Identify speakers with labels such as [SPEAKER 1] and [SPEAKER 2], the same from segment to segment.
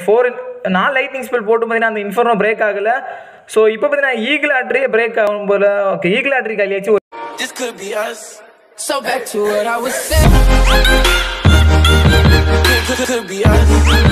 [SPEAKER 1] Four நாலு lightning spell போட்டு பார்த்தீங்கன்னா அந்த இன்ஃபர்னோ பிரேக் ஆகல ஸோ இப்போ பார்த்தீங்கன்னா ஈகிள் ஆட்ரி பிரேக் ஆகும் போல ஓகே ஈகிள் ஆட்ரி காலியாச்சு
[SPEAKER 2] This could be us.
[SPEAKER 3] So back to what I was saying.
[SPEAKER 2] Could, could, could be us.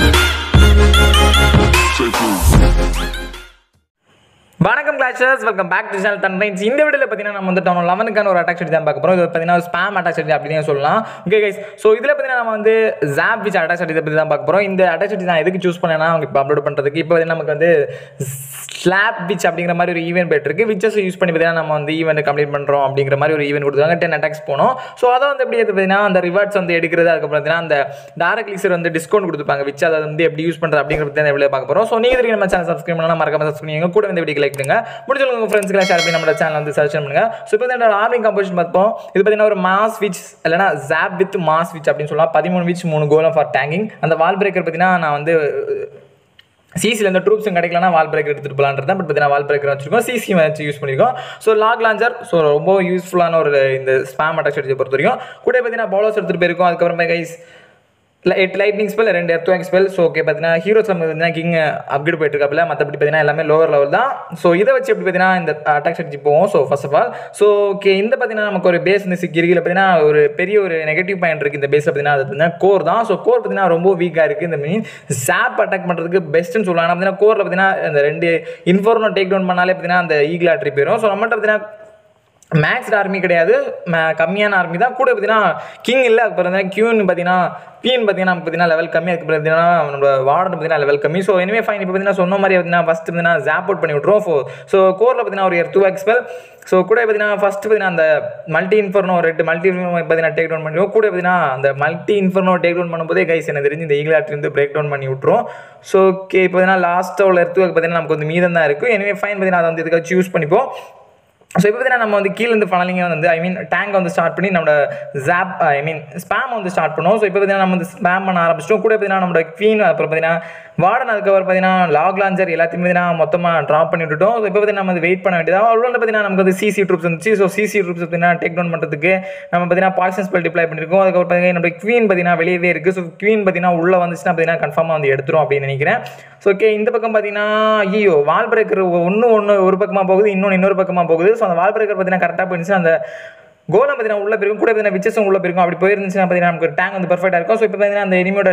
[SPEAKER 1] வணக்கம் clashers welcome back to channel தன்ரைன்ஸ் இந்த வீடியோவில் பார்த்தீங்கன்னா நம்ம வந்து டவுன் லெவனுக்கான ஒரு அட்டாக் ஸ்டடி தான் பார்க்க போகிறோம் இது பார்த்தீங்கன்னா ஸ்பாம் அட்டாக் ஸ்டடி அப்படின்னு சொல்லலாம் ஓகே கைஸ் ஸோ இதில் பார்த்தீங்கன்னா நம்ம வந்து ஜாப் விச் அட்டாக் ஸ்டடி பற்றி தான் பார்க்க போகிறோம் இந்த அட்டாக் ஸ்டடி நான் எதுக்கு சூஸ் பண்ணேன்னா அவங்க இப்போ அப்லோட் பண்ணுறதுக்கு இப்போ வந்து நமக்கு வந்து ஸ்லாப் விச் அப்படிங்கிற மாதிரி ஒரு ஈவெண்ட் போயிட்டு இருக்கு விச்சஸ் யூஸ் பண்ணி பார்த்தீங்கன்னா நம்ம வந்து ஈவெண்ட் கம்ப்ளீட் பண்ணுறோம் அப்படிங்கிற மாதிரி ஒரு ஈவெண்ட் கொடுத்தாங்க டென் அட்டாக்ஸ் போனோம் ஸோ அதை வந்து எப்படி பார்த்தீங்கன்னா அந்த ரிவார்ட்ஸ் வந்து எடுக்கிறது அதுக்கப்புறம் பார்த்தீங்கன்னா அந்த டேரக்ட் லிக்ஸர் வந்து டிஸ்கவுண்ட் கொடுத்துப்பாங்க விச் அதை வந்து எப்படி யூஸ் பண்ணுறது அப்படிங்கிற பற்றி தான் எவ்வளோ பார்க்க போகிறோம் ஸோ நீங்கள் தெரியும் நம்ம சேனல் சப்ஸ்கிரைப் பண்ணலாம் மறக்காம சப்ஸ்கிரைப் பண்ணுங்க கூட இந்த வீடியோ லைக் பண்ணுங்க முடிஞ்ச உங்கள் ஃப்ரெண்ட்ஸ்க்கு ஷேர் பண்ணி நம்ம சேனல் வந்து சர்ச் பண்ணுங்க ஸோ இப்போ என்னோட ஆர்மிங் கம்போசிஷன் பார்ப்போம் இது பார்த்தீங்கன்னா ஒரு மாஸ் விச் இல்லைனா ஜாப் வித் மாஸ் விச் அப்படின்னு சொல்லலாம் பதிமூணு விச் மூணு கோலம் ஃபார் டேங்கிங் அந்த வால் பிரேக்கர் பார்த்தீங்கன்னா நான் வந்து சிசியில் இந்த ட்ரூப்ஸும் கிடைக்கலனா வால் பிரேக்கர் எடுத்துகிட்டு போகலான்றது பட் பார்த்தீங்கன்னா வால் பிரேக்கர் வச்சிருக்கோம் சிசி வச்சு யூஸ் பண்ணியிருக்கோம் ஸோ லாக் லான்ச்சர் ஸோ ரொம்ப யூஸ்ஃபுல்லான ஒரு இந்த ஸ்பாம் அட்டாக் ஸ்ட்ராட்டஜி பொறுத்த வரைக்கும் கூட பார்த்தீங்கன்னா பாலோஸ் எடுத்துகிட்டு போயிருக்கோம் அதுக்கப்புறமா கைஸ் எட்டு லைட்னிங் ஸ்பெல் ரெண்டு எர்த்வாக் ஸ்பெல் ஸோ ஓகே பார்த்தீங்கன்னா ஹீரோஸ் நம்ம பார்த்தீங்கன்னா கிங் அப்கிரேட் போயிட்டு இருக்காப்புல மற்றபடி பார்த்தீங்கன்னா எல்லாமே லோவர் லெவல் தான் ஸோ இதை வச்சு எப்படி பார்த்தீங்கன்னா இந்த அட்டாக் ஸ்ட்ராட்டஜி போவோம் so first of all so okay இந்த பார்த்தீங்கன்னா நமக்கு ஒரு பேஸ் வந்து சிக்கிரியில் பார்த்தீங்கன்னா ஒரு பெரிய ஒரு நெகட்டிவ் பாயிண்ட் இருக்குது இந்த பேஸில் பார்த்தீங்கன்னா அது பார்த்தீங்கன்னா கோர் தான் ஸோ கோர் பார்த்தீங்கன்னா ரொம்ப வீக்காக இருக்குது இந்த மீன் சாப் அட்டாக் பண்ணுறதுக்கு பெஸ்ட்டுன்னு சொல்லலாம் ஆனால் பார்த்தீங்கன்னா கோரில் பார்த்தீங்கன்னா இந்த ரெண்டு இன்ஃபோர்னோ டேக் டவுன் பண்ணாலே பார்த்தீங்கன்னா அந்த ஈகிள் ஆட்ரி போயிடும் ஸோ நம்மகிட்ட பார்த்தீங்கன்னா மேக்ஸ்ட் ஆர்மி கிடையாது ம- கம்மியான ஆர்மி தான் கூட பார்த்தீங்கன்னா கிங் இல்லை அப்புறம் தான் கியூன்னு பார்த்தீங்கன்னா பின்னு பார்த்தீங்கன்னா நமக்கு பார்த்தீங்கன்னா லெவல் கம்மி அதுக்கு பார்த்தீங்கன்னா நம்ம வார்டன் பார்த்தீங்கன்னா லெவல் கம்மி ஸோ எனிவே ஃபைன் இப்போ பார்த்தீங்கன்னா சொன்ன மாதிரி பார்த்தீங்கன்னா ஃபஸ்ட்டு பார்த்தீங்கன்னா ஜாப் அவுட் பண்ணி விட்ருவோம் ஸோ ஸோ கோரில் பார்த்தீங்கன்னா ஒரு டூ எக்ஸ்பெல் ஸோ கூட பார்த்தீங்கன்னா ஃபஸ்ட்டு பார்த்தீங்கன்னா அந்த மல்டி இன்ஃபர்னோ ரெண்டு மல்டி பார்த்தீங்கன்னா டேக் டவுன் பண்ணிடுவோம் கூட பார்த்தீங்கன்னா அந்த மல்டி இன்ஃபர்னோ டேக் டவுன் பண்ணும்போதே கைஸ் எனக்கு தெரிஞ்சு இந்த ஈகிள் ஆட்ரி வந்து பிரேக் டவுன் பண்ணி விட்ருவோம் ஸோ ஓகே இப்போ பார்த்தீங்கன்னா லாஸ்ட்டாக உள்ள எடுத்து பார்த்தீங்கன்னா நமக்கு வந்து மீதம் தான் இருக்குது எனவே ஃபைன் பார்த்தீங்கன்னா அதை வந்து இதுக்காக சூஸ் பண்ணிப்போம் ஸோ இப்போ பார்த்தீங்கன்னா நம்ம வந்து கீழே இருந்து ஃபனலிங்க வந்து ஐ மீன் டேங்க் வந்து ஸ்டார்ட் பண்ணி நம்மளோட ஜாப் ஐ மீன் ஸ்பேம் வந்து ஸ்டார்ட் பண்ணுவோம் ஸோ இப்போ பார்த்தீங்கன்னா நம்ம வந்து ஸ்பேம் பண்ண ஆரம்பிச்சிட்டோம் கூட பார்த்தீங்கன்னா நம்மளோட குவீன் அப்புறம் பார்த்தீங்கன்னா வார்டன் அதுக்கப்புறம் பார்த்தீங்கன்னா லாக் லான்ச்சர் எல்லாத்தையுமே பார்த்தீங்கன்னா மொத்தமாக ட்ராப் பண்ணி விட்டுட்டோம் ஸோ இப்போ பார்த்தீங்கன்னா நம்ம வந்து வெயிட் பண்ண வேண்டியதாக அவ்வளோ பார்த்தீங்கன்னா நமக்கு வந்து சிசி ட்ரூப்ஸ் இருந்துச்சு ஸோ சிசி ட்ரூப்ஸ் பார்த்தீங்கன்னா டேக் டவுன் பண்ணுறதுக்கு நம்ம பார்த்தீங்கன்னா பாய்சன் ஸ்பெல் டிப்ளை பண்ணியிருக்கோம் அதுக்கப்புறம் பார்த்தீங்கன்னா நம்ம குவீன் பார்த்தீங்கன்னா வெளியவே இருக்குது ஸோ குவீன் பார்த்தீங்கன்னா உள்ளே வந்துச்சுன்னா பார்த்தீங்கன்னா கன்ஃபார்மாக வந்து எடுத்துரும் அப்படின்னு நினைக்கிறேன் ஸோ ஓகே இந்த பக்கம் பார்த்தீங்கன்னா ஐயோ வால் பிரேக்கர் ஒன்று ஒன்று ஒரு பக்கமாக போகுது இன்னொன்று இன்னொரு பக்கமாக போகுது ஸோ அந்த வால் பிரேக்கர் பார்த்தீங்கன்னா கரெக்டாக போயிருந்துச்சு அந்த கோலம் பார்த்தீங்கன்னா உள்ள போயிருக்கும் கூட பார்த்தீங்கன்னா விச்சஸும் உள்ள போயிருக்கும் அப்படி போயிருந்துச்சுன்னா பார்த்தீங்கன்னா நமக்கு டேங்க் வந்து பர்ஃபெக்டாக இருக்கும் ஸோ இப்போ பார்த்தீங்கன்னா அந்த எனிமியோட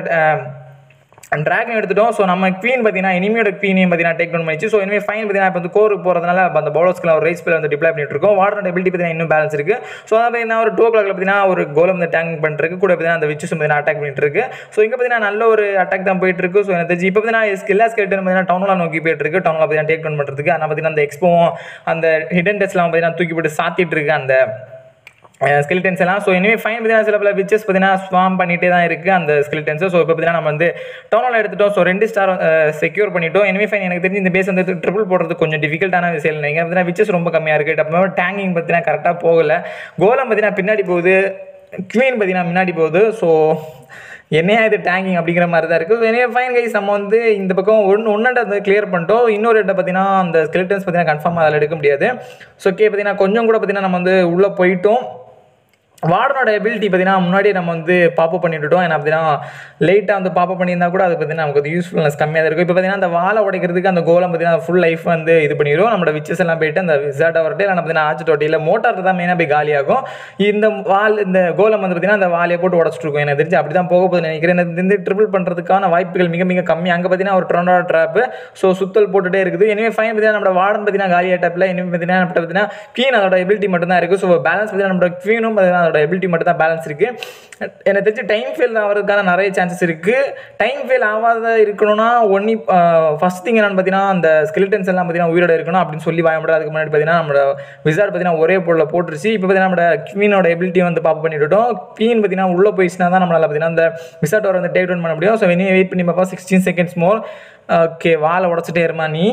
[SPEAKER 1] ட்ராகன் எடுத்துட்டோம் ஸோ நம்ம குவீன் பார்த்தீங்கன்னா எனிமியோட குவீனையும் பார்த்தீங்கன்னா டேக் டவுன் பண்ணிச்சு ஸோ இனிமே ஃபைன் பார்த்தீங்கன்னா இப்போ வந்து கோருக்கு போகிறதுனால அந்த பவுலர்ஸ்க்குலாம் ஒரு ரேஸ் பிளே வந்து டிப்ளை பண்ணிட்டு இருக்கோம் வாட்டர் எபிலிட்டி பார்த்தீங்கன்னா இன்னும் பேலன்ஸ் இருக்கு ஸோ அதான் பார்த்தீங்கன்னா ஒரு டூ கிளாக்ல பார்த்தீங்கன்னா ஒரு கோலம் வந்து டேங்க் பண்ணிட்டு கூட பார்த்தீங்கன்னா அந்த விச்சஸ் பார்த்தீங்கன்னா அட்டாக் பண்ணிட்டு இருக்கு ஸோ இங்கே பார்த்தீங்கன்னா நல்ல ஒரு அட்டாக் தான் போயிட்டு இருக்கு ஸோ எனக்கு தெரிஞ்சு இப்போ பார்த்தீங்கன்னா ஸ்கில்லா ஸ்கேட்டு பார்த்தீங்கன்னா டவுனில் நோக்கி போயிட்டு இருக்கு டவுனில் பார்த்தீங்கன்னா டேக் டவுன் பண்ணுறதுக்கு ஆனால் பார்த்தீங்கன்னா அந்த எக்ஸ்போவும் அந்த ஹிடன் டெஸ்ட்லாம் பார்த்தீங்கன்னா தூக்கி போட்டு சாத்திட்டு இருக்கு அந்த ஸ்கெலிட்டன்ஸ் எல்லாம் ஸோ இனிமே ஃபைன் பார்த்தீங்கன்னா சில பல விச்சஸ் பார்த்தீங்கன்னா ஸ்வாம் பண்ணிட்டே தான் இருக்குது அந்த ஸ்கெலிட்டன்ஸ் ஸோ இப்போ பார்த்தீங்கன்னா நம்ம வந்து டவுனில் எடுத்துட்டோம் ஸோ ரெண்டு ஸ்டார் செக்யூர் பண்ணிட்டோம் இனிமே ஃபைன் எனக்கு தெரிஞ்சு இந்த பேஸ் வந்து ட்ரிபிள் போடுறது கொஞ்சம் டிஃபிகல்ட்டான விஷயம் இல்லைங்க பார்த்தீங்கன்னா விச்சஸ் ரொம்ப கம்மியாக இருக்குது அப்புறமா டேங்கிங் பார்த்தீங்கன்னா கரெக்டாக போகல கோலம் பார்த்தீங்கன்னா பின்னாடி போகுது க்வீன் பார்த்தீங்கன்னா முன்னாடி போகுது ஸோ என்னையா இது டேங்கிங் அப்படிங்கிற மாதிரி தான் இருக்குது எனவே ஃபைன் கைஸ் நம்ம வந்து இந்த பக்கம் ஒன்று ஒன்றாண்ட வந்து கிளியர் பண்ணிட்டோம் இன்னொரு இடத்த பார்த்தீங்கன்னா அந்த ஸ்கெலிட்டன்ஸ் பார்த்தீங்கன்னா கன்ஃபார்மாக அதில் எடுக்க முடியாது ஸோ ஓகே பார்த்தீங்கன்னா கொஞ்சம் கூட பார்த்தீங்கன்னா நம்ம வந்து உள்ளே போயிட்டோம் வார்டனோட எபிலிட்டி பார்த்தீங்கன்னா முன்னாடியே நம்ம வந்து பாப்பப் பண்ணிட்டுட்டோம் ஏன்னா பார்த்தீங்கன்னா லேட்டாக வந்து பாப்பப் பண்ணியிருந்தா கூட அது பார்த்தீங்கன்னா நமக்கு வந்து யூஸ்ஃபுல்னஸ் கம்மியாக தான் இருக்கும் இப்போ பார்த்தீங்கன்னா அந்த வாழை உடைக்கிறதுக்கு அந்த கோலம் பார்த்தீங்கன்னா ஃபுல் லைஃப் வந்து இது பண்ணிடும் நம்மளோட விச்சஸ் எல்லாம் போயிட்டு அந்த விசாட் அவர்கிட்ட இல்லை பார்த்தீங்கன்னா ஆச்சு தொட்டியில் மோட்டார் தான் மெயினாக போய் காலியாகும் இந்த வால் இந்த கோலம் வந்து பார்த்தீங்கன்னா அந்த வாலையை போட்டு உடச்சிட்டு இருக்கும் எனக்கு தெரிஞ்சு அப்படி தான் போக போகுது நினைக்கிறேன் எனக்கு தெரிஞ்சு ட்ரிபிள் பண்ணுறதுக்கான வாய்ப்புகள் மிக மிக கம்மி அங்கே பார்த்தீங்கன்னா ஒரு ட்ரெண்டோட ட்ராப்பு ஸோ சுத்தல் போட்டுட்டே இருக்குது எனவே ஃபைன் பார்த்தீங்கன்னா நம்ம வார்டன் பார்த்தீங்கன்னா காலி ஆட்டப்பில் இனிமே பார்த்தீங்கன்னா நம்ம பார்த்தீங்கன்னா க்வீன் அதோட எபிலிட்டி மட்டும் தான் இருக்குது ஸோ பேலன்ஸ் பார்த்தீங்கன்னா நம்ம க்வீனும் பார்த்தீங்கன்னா அதோட எபிலிட்டி மட்டும் தான் பேலன்ஸ் இருக்குது எனக்கு தெரிஞ்சு டைம் ஃபெயில் ஆகிறதுக்கான நிறைய சான்சஸ் இருக்குது டைம் ஃபெயில் ஆகாத இருக்கணும்னா ஒன்லி ஃபஸ்ட் திங் என்னன்னு பார்த்தீங்கன்னா அந்த ஸ்கெலிட்டன்ஸ் எல்லாம் பார்த்தீங்கன்னா உயிரோட இருக்கணும் அப்படின்னு சொல்லி வாயப்பட அதுக்கு முன்னாடி பார்த்தீங்கன்னா நம்மளோட விசார்ட் பார்த்தீங்கன்னா ஒரே பொருளை போட்டுருச்சு இப்போ பார்த்தீங்கன்னா நம்மளோட குவீனோட எபிலிட்டி வந்து பாப் பண்ணிவிட்டோம் குவீன் பார்த்தீங்கன்னா உள்ளே போயிடுச்சுனா தான் நம்மளால் பார்த்தீங்கன்னா அந்த விசார்ட் வர வந்து டேக் டவுன் பண்ண முடியும் ஸோ வெளியே வெயிட் பண்ணி பார்ப்போம் சிக்ஸ்டீன் செகண்ட்ஸ் மோர் ஓகே வாழை உடச்சிட்டே இருமா நீ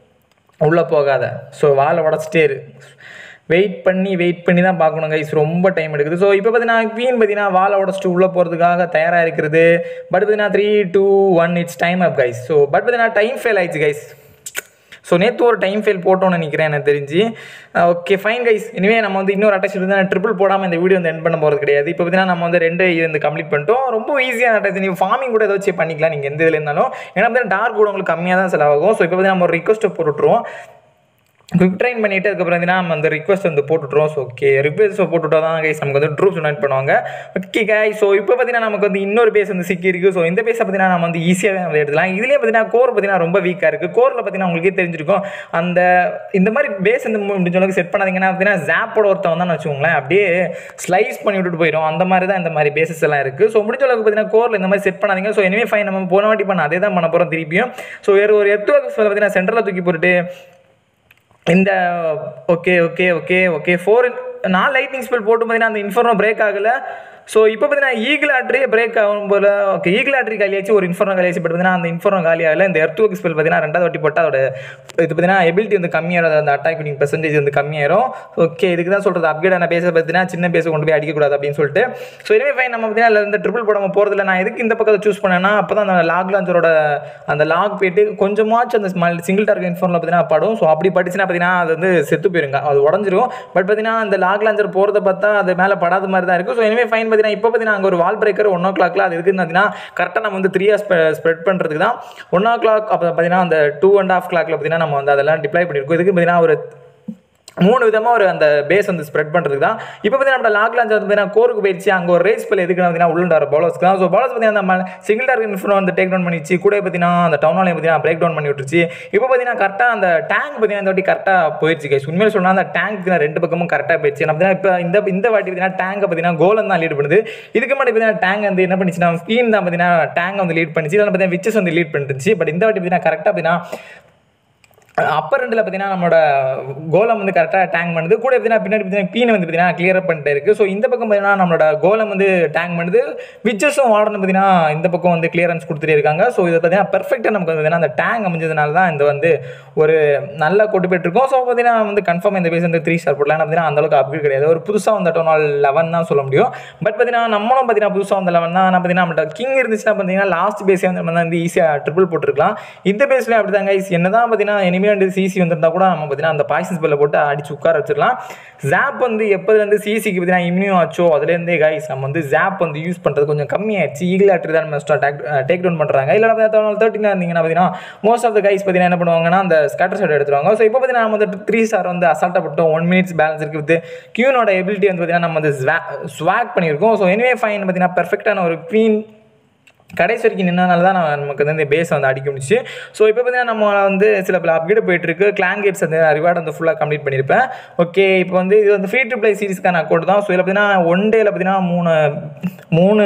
[SPEAKER 1] உள்ளே போகாத ஸோ வாழை உடச்சிட்டே இரு வெயிட் பண்ணி வெயிட் பண்ணி தான் பார்க்கணும் கைஸ் ரொம்ப டைம் எடுக்குது ஸோ இப்போ பார்த்தீங்கன்னா குவீன் பார்த்தீங்கன்னா வாழை உடச்சிட்டு உள்ளே போகிறதுக்காக தயாராக இருக்கிறது பட் பார்த்தீங்கன்னா three two one it's time up guys so but பார்த்தீங்கன்னா டைம் ஃபெயில் ஆயிடுச்சு கைஸ் ஸோ நேற்று ஒரு டைம் ஃபெயில் போட்டோம்னு நினைக்கிறேன் எனக்கு தெரிஞ்சு ஓகே ஃபைன் கைஸ் இனிமே நம்ம வந்து இன்னொரு அட்டாச் வந்து ட்ரிபிள் போடாமல் இந்த வீடியோ வந்து என் பண்ண போகிறது கிடையாது இப்போ பார்த்தீங்கன்னா நம்ம வந்து ரெண்டு இது வந்து கம்ப்ளீட் பண்ணிட்டோம் ரொம்ப ஈஸியாக அட்டாச் நீங்கள் ஃபார்மிங் கூட ஏதாச்சும் பண்ணிக்கலாம் நீங்கள் எந்த இதில் இருந்தாலும் ஏன்னா பார்த்தீங்கன்னா டார்க் கூட உங்களுக்கு கம்மியாக தான் செலவாகும் ஸோ இப்போ பார்த்தீங்கன்னா நம்ம ஒரு ரிக்வஸ்ட்டை போட்டுட்ருவோம் குவிக் ட்ரைன் பண்ணிட்டு அதுக்கப்புறம் வந்து நம்ம அந்த ரிக்வஸ்ட் வந்து போட்டுட்றோம் ஸோ ஓகே ரிக்வஸ்ட் போட்டுவிட்டா தான் கைஸ் நமக்கு வந்து ட்ரூப்ஸ் டொனேட் பண்ணுவாங்க ஓகே கை ஸோ இப்போ பார்த்தீங்கன்னா நமக்கு வந்து இன்னொரு பேஸ் வந்து சிக்கி இருக்குது ஸோ இந்த பேஸை பார்த்தீங்கன்னா நம்ம வந்து ஈஸியாகவே நம்ம எடுத்துலாம் இதுலேயே பார்த்தீங்கன்னா கோர் பார்த்தீங்கன்னா ரொம்ப வீக்காக இருக்குது கோரில் பார்த்தீங்கன்னா உங்களுக்கே தெரிஞ்சிருக்கும் அந்த இந்த மாதிரி பேஸ் வந்து முடிஞ்ச அளவுக்கு செட் பண்ணாதீங்கன்னா பார்த்தீங்கன்னா ஜாப்போட ஒருத்தன் வந்தான்னு வச்சுக்கோங்களேன் அப்படியே ஸ்லைஸ் பண்ணி விட்டுட்டு போயிடும் அந்த மாதிரி தான் இந்த மாதிரி பேசஸ் எல்லாம் இருக்குது ஸோ முடிஞ்ச அளவுக்கு பார்த்தீங்கன்னா கோரில் இந்த மாதிரி செட் பண்ணாதீங்க ஸோ இனிமே ஃபைன் நம்ம போன வாட்டி பண்ண அதே தான் பண்ண போகிறோம் திருப்பியும் ஸோ வேறு ஒரு எத்து பார்த்தீங்கன்னா சென்டரில் தூக்கி போட்டுட்டு இந்த okay okay okay okay four நாலு லைட்னிங் ஸ்பெல் போட்டு பார்த்தீங்கன்னா அந்த இன்ஃபர்னோ பிரேக் ஆகலை ஸோ இப்போ பார்த்தீங்கன்னா ஈகிள் ஆட்ரியே பிரேக் ஆகும் போல ஓகே ஈகிள் ஆட்ரி காலியாச்சு ஒரு இன்ஃபர்னோ காலியாச்சு பட் பார்த்தீங்கன்னா அந்த இன்ஃபர்னோ காலி ஆகல இந்த எர்த் ஒர்க் ஸ்பெல் பார்த்தீங்கன்னா ரெண்டாவது வாட்டி போட்டால் அதோட இது பார்த்தீங்கன்னா எபிலிட்டி வந்து கம்மியாகிறது அந்த அட்டாக் வினிங் பெர்சன்டேஜ் வந்து கம்மியாயிரும் ஓகே இதுக்கு தான் சொல்கிறது அப்கிரேட் ஆன பேச பார்த்தீங்கன்னா சின்ன பேச கொண்டு போய் அடிக்கக்கூடாது அப்படின்னு சொல்லிட்டு ஸோ எனவே ஃபைன் நம்ம பார்த்தீங்கன்னா அதில் இந்த ட்ரிபிள் போடாமல் போகிறதில்ல நான் எதுக்கு இந்த பக்கத்தை சூஸ் பண்ணேன்னா அப்போ தான் அந்த லாக் லான்ச்சரோட அந்த லாக் போயிட்டு கொஞ்சமாச்சும் அந்த சிங்கிள் டார்கெட் இன்ஃபோனில் பார்த்தீங்கன்னா படும் ஸோ அப்படி படிச்சுன்னா பார்த்தீங்கன்னா அது வந்து செத்து போயிருங்க அது உடஞ்சிரும் பட் பார்த்தீங்கன்னா அந்த லாக் லான்ச்சர் போகிறத பார்த்தா அது மேலே படாத மாதிரி தான் இருக்கும் ஸோ எனவே ஃபைன் பார்த்தீங்கன்னா இப்போ பார்த்தீங்கன்னா அங்கே ஒரு வால் பிரேக்கர் ஒன் ஓ கிளாக்ல அது இருக்குன்னு பார்த்தீங்கன்னா கரெக்டாக நம்ம வந்து த்ரீ ஸ்ப்ரெட் பண்ணுறதுக்கு தான் ஒன் ஓ கிளாக் அப்போ பார்த்தீங்கன்னா அந்த டூ அண்ட் ஆஃப் கிளாக்ல பார்த்தீங்கன்னா நம்ம வந்து அதெல்லாம் டிப்ளை பண்ணியிருக்கோம் இதுக்கு பார்த்தீங்கன்னா ஒரு மூணு விதமாக ஒரு அந்த பேஸ் வந்து ஸ்ப்ரெட் பண்ணுறதுக்கு தான் இப்போ பார்த்தீங்கன்னா நம்ம லாக் லான்ச் வந்து பார்த்தீங்கன்னா கோருக்கு போயிடுச்சு அங்கே ஒரு ரேஸ் பில் எதுக்கு பார்த்தீங்கன்னா உள்ளார பாலர்ஸ்க்கு தான் ஸோ பாலர்ஸ் பார்த்தீங்கன்னா அந்த சிங்கிள் டார்கெட் இன்ஃபோ வந்து டேக் டவுன் பண்ணிச்சு கூட பார்த்தீங்கன்னா அந்த டவுன் ஹாலையும் பார்த்தீங்கன்னா பிரேக் டவுன் பண்ணி விட்டுருச்சு இப்போ பார்த்தீங்கன்னா கரெக்டாக அந்த டேங்க் பார்த்தீங்கன்னா இந்த வாட்டி கரெக்டாக போயிடுச்சு கைஸ் உண்மையில சொன்னால் அந்த டேங்க் ரெண்டு பக்கமும் கரெக்டாக போயிடுச்சு நம்ம பார்த்தீங்கன்னா இப்போ இந்த இந்த வாட்டி பார்த்தீங்கன்னா டேங்கை பார்த்தீங்கன்னா கோலம் தான் லீட் பண்ணுது இதுக்கு முன்னாடி பார்த்தீங்கன்னா டேங்க் வந்து என்ன பண்ணிச்சுன்னா ஸ்கீன் தான் பார்த்தீங்கன்னா டேங்க் வந்து லீட் பண்ணிச்சு இல்லைன்னா பார்த்தீங்கன்னா விச்சஸ் வந்து லீட் பண்ணிருந்துச்சு பட் இந்த வாட்டி பார்த்தீங்கன்னா கரெக்டாக பார்த்தீங்கன்னா அப்பர் ரெண்டில் பார்த்தீங்கன்னா நம்மளோட கோலம் வந்து கரெக்டாக டேங்க் பண்ணுது கூட பார்த்தீங்கன்னா பின்னாடி பார்த்தீங்கன்னா பீனை வந்து பார்த்தீங்கன்னா கிளியர் பண்ணிட்டு இருக்குது ஸோ இந்த பக்கம் பார்த்தீங்கன்னா நம்மளோட கோலம் வந்து டேங்க் பண்ணுது விச்சஸும் வார்டன் பார்த்தீங்கன்னா இந்த பக்கம் வந்து கிளியரன்ஸ் கொடுத்துட்டே இருக்காங்க ஸோ இது பார்த்தீங்கன்னா பெர்ஃபெக்டாக நமக்கு வந்து அந்த டேங்க் அமைஞ்சதுனால தான் இந்த வந்து ஒரு நல்ல கொண்டு போயிட்டுருக்கோம் ஸோ பார்த்தீங்கன்னா வந்து கன்ஃபார்ம் இந்த பேஸ் வந்து த்ரீ ஸ்டார் போடலாம் பார்த்தீங்கன்னா அந்தளவுக்கு அப்கிரேட் கிடையாது ஒரு புதுசாக வந்த டோனால் லெவன் தான் சொல்ல முடியும் பட் பார்த்தீங்கன்னா நம்மளும் பார்த்தீங்கன்னா புதுசாக வந்த லெவன் தான் பார்த்தீங்கன்னா நம்மள்ட்ட கிங் இருந்துச்சுன்னா பார்த்தீங்கன்னா லாஸ்ட் பேஸே வந்து நம்ம வந்து ஈஸியாக ட்ரிபிள் போட்டுருக்கலாம் இந்த பேஸ்லேயும் அப்படி தாங்க என்ன தான் பார்த்தீங்கன்னா இனிமேல் வந்து சிசி வந்திருந்தா கூட நம்ம பார்த்தீங்கன்னா அந்த பாய்சன் ஸ்பெல்ல போட்டு அடிச்சு உட்கார வச்சிடலாம் ஜாப் வந்து எப்போதுலேருந்து சிசிக்கு பார்த்தீங்கன்னா இம்யூனியும் ஆச்சோ அதுலேருந்தே கைஸ் நம்ம வந்து ஜாப் வந்து யூஸ் பண்ணுறது கொஞ்சம் கம்மியாயிடுச்சு ஈகிள் ஆட்ரி தான் நம்ம டேக் டவுன் பண்ணுறாங்க இல்லை தேர்ட்டினா இருந்தீங்கன்னா பார்த்தீங்கன்னா மோஸ்ட் ஆஃப் த கைஸ் பார்த்தீங்கன்னா என்ன பண்ணுவாங்கன்னா அந்த ஸ்கேட்டர் ஷாட் எடுத்துருவாங்க ஸோ இப்போ பார்த்தீங்கன்னா நம்ம வந்து த்ரீ ஸ்டார் வந்து அசால்ட்டாக போட்டோம் ஒன் மினிட்ஸ் பேலன்ஸ் இருக்குது வித் கியூனோட எபிலிட்டி வந்து பார்த்தீங்கன்னா நம்ம வந்து ஸ்வாக் பண்ணியிருக்கோம் ஸோ எனிவே ஃபைன் பார்த்தீங்கன்னா பெர்ஃபெக்டான ஒரு க்வீன் கடைசி வரைக்கும் நின்றனால தான் நான் நமக்கு வந்து இந்த பேஸ் வந்து அடிக்க முடிச்சு ஸோ இப்போ பார்த்தீங்கன்னா நம்ம வந்து சில பல அப்கிரேட் போயிட்டுருக்கு கிளான் கேப்ஸ் அந்த ரிவார்டு வந்து ஃபுல்லாக கம்ப்ளீட் பண்ணியிருப்பேன் ஓகே இப்போ வந்து இது வந்து ஃப்ரீ டு ப்ளே சீரிஸ்க்கான அக்கௌண்ட் தான் ஸோ இதில் பார்த்தீங்கன்னா ஒன் டேயில் பார்த்தீங்கன்னா மூணு மூணு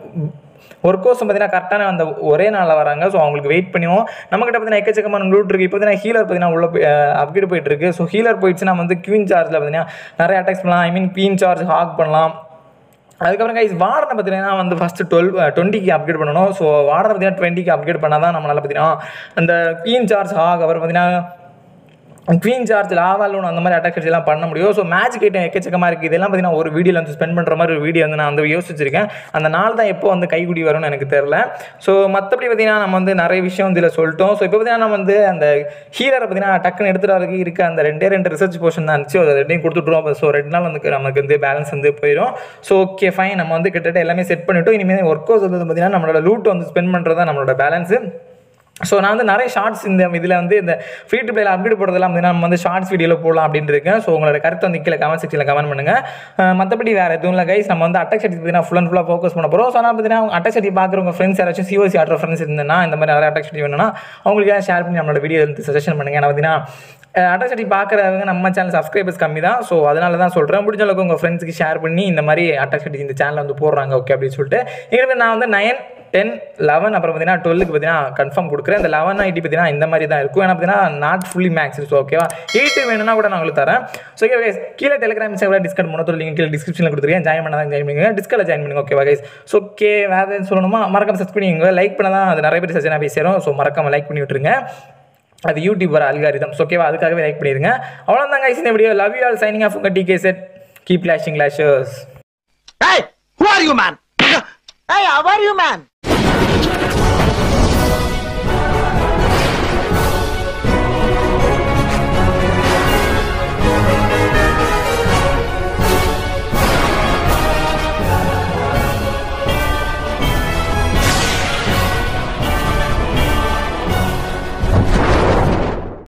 [SPEAKER 1] ஒர்க் கோர்ஸ் பார்த்தீங்கன்னா கரெக்டான அந்த ஒரே நாளில் வராங்க ஸோ அவங்களுக்கு வெயிட் பண்ணுவோம் நம்மகிட்ட பார்த்தீங்கன்னா எக்கச்சக்கமான லூட் இருக்குது இப்போ பார்த்தீங்கன்னா ஹீலர் பார்த்தீங்கன்னா உள்ள போய் அப்கிரேட் போயிட்டு இருக்கு ஸோ ஹீலர் போயிடுச்சுன்னா வந்து குவீன் சார்ஜில் பார்த்தீங்கன்னா நிறைய அட்டாக்ஸ் பண்ணலாம் I mean queen charge hog பண்ணலாம் அதுக்கப்புறம் கைஸ் வார்டனை பார்த்தீங்கன்னா வந்து ஃபஸ்ட்டு டுவெல் டுவெண்ட்டிக்கு அப்கிரேட் பண்ணணும் ஸோ வார்டனை பார்த்தீங்கன்னா டுவெண்ட்டிக்கு அப்கிரேட் பண்ணால் தான் நம்மளால் பார்த்தீங்கன்னா அந்த குவீன் சார்ஜ் ஹாக் அப்புறம் பார்த்தீங்கன்னா குவீன் சார்ஜ் லாவாலோன் அந்த மாதிரி அட்டாக் எல்லாம் பண்ண முடியும் ஸோ மேஜிக் ஐட்டம் எக்கச்சக்கமாக இருக்குது இதெல்லாம் பார்த்தீங்கன்னா ஒரு வீடியோவில் வந்து ஸ்பெண்ட் பண்ணுற மாதிரி ஒரு வீடியோ வந்து நான் வந்து யோசிச்சிருக்கேன் அந்த நாள் தான் எப்போ வந்து கைகுடி வரும்னு எனக்கு தெரில ஸோ மற்றபடி பார்த்தீங்கன்னா நம்ம வந்து நிறைய விஷயம் வந்து இதில் சொல்லிட்டோம் ஸோ இப்போ பார்த்தீங்கன்னா நம்ம வந்து அந்த ஹீலரை பார்த்தீங்கன்னா டக்குன்னு எடுத்துகிட்டு வரதுக்கு இருக்க அந்த ரெண்டே ரெண்டு ரிசர்ச் போர்ஷன் தான் இருந்துச்சு அதை ரெண்டையும் கொடுத்துட்ருவோம் ஸோ ரெண்டு நாள் வந்து நமக்கு வந்து பேலன்ஸ் வந்து போயிடும் ஸோ ஓகே ஃபைன் நம்ம வந்து கிட்டத்தட்ட எல்லாமே செட் பண்ணிவிட்டோம் இனிமேல் ஒர்க் ஹவுஸ் வந்து பார்த்தீங்கன்னா நம்மளோட லூட் வந்து ஸ்பெண்ட் பண்ணுறது தான் நம்மளோட பேலன்ஸு ஸோ நான் வந்து நிறைய ஷார்ட்ஸ் இந்த இதில் வந்து இந்த ஃப்ரீ டு பிளேல அப்டேட் போடுறதெல்லாம் வந்து நம்ம வந்து ஷார்ட்ஸ் வீடியோவில் போடலாம் அப்படின்னு இருக்கேன் ஸோ உங்களோட கருத்து வந்து கீழே கமெண்ட் செக்ஷனில் கமெண்ட் பண்ணுங்கள் மற்றபடி வேறு எதுவும் இல்லை கைஸ் நம்ம வந்து அட்டாக் சட்டி பார்த்தீங்கன்னா ஃபுல் அண்ட் ஃபுல்லாக ஃபோக்கஸ் பண்ண போகிறோம் ஸோ நான் பார்த்தீங்கன்னா அட்டாக் சட்டி பார்க்குறவங்க ஃப்ரெண்ட்ஸ் யாராச்சும் சிஓசி ஆடுற ஃப்ரெண்ட்ஸ் இருந்தேன்னா இந்த மாதிரி நிறைய அட்டாக் சட்டி வேணும்னா அவங்களுக்கு ஏதாவது ஷேர் பண்ணி நம்மளோட வீடியோ வந்து சஜஷன் பண்ணுங்கள் நான் பார்த்தீங்கன்னா அட்டாக் சட்டி பார்க்குறவங்க நம்ம சேனல் சப்ஸ்கிரைபர்ஸ் கம்மி தான் ஸோ அதனால தான் சொல்கிறேன் முடிஞ்ச அளவுக்கு உங்கள் ஃப்ரெண்ட்ஸுக்கு ஷேர் பண்ணி இந்த மாதிரி அட்டாக் சட்டி இந்த சேனலில் வந்து போடுறாங்க ஓகே அப்படின்னு சொல்லிட்டு எங்களுக்கு நான் வந்து நயன் டென் லெவன் அப்புறம் பார்த்தீங்கன்னா டுவெல்க்கு பார்த்தீங்கன்னா கன்ஃபார்ம் கொடுக்குறேன் இந்த லெவன் ஐடி பார்த்தீங்கன்னா இந்த மாதிரி தான் இருக்கும் ஏன்னா பார்த்தீங்கன்னா நாட் ஃபுல்லி மேக்ஸ் ஸோ ஓகேவா எயிட்டு வேணும்னா கூட நான் உங்களுக்கு தரேன் ஸோ ஓகே guys, கீழே டெலிகிராம் சேவை டிஸ்கவுண்ட் பண்ண லிங்க் கீழே டிஸ்கிரிப்ஷனில் கொடுத்துருக்கேன் ஜாயின் பண்ண தான் ஜாயின் பண்ணுங்க டிஸ்கில் ஜாயின் பண்ணுங்க ஓகேவா கைஸ் ஸோ ஓகே வேறு எதுவும் சொல்லணுமா மறக்காம சப்ஸ்கிரைப் பண்ணிங்க லைக் பண்ண தான் அது நிறைய பேர் சஜனாக போய் சேரும் ஸோ மறக்காம லைக் பண்ணி விட்டுருங்க அது யூடியூப் வர அல்காரிதம் ஓகேவா அதுக்காகவே லைக் பண்ணிடுங்க அவ்வளோதான் கைஸ் இந்த video love you all signing off உங்கள் டிகே செட் keep lashing lashers
[SPEAKER 4] Hey, who are you, man? Hey, how are you, man?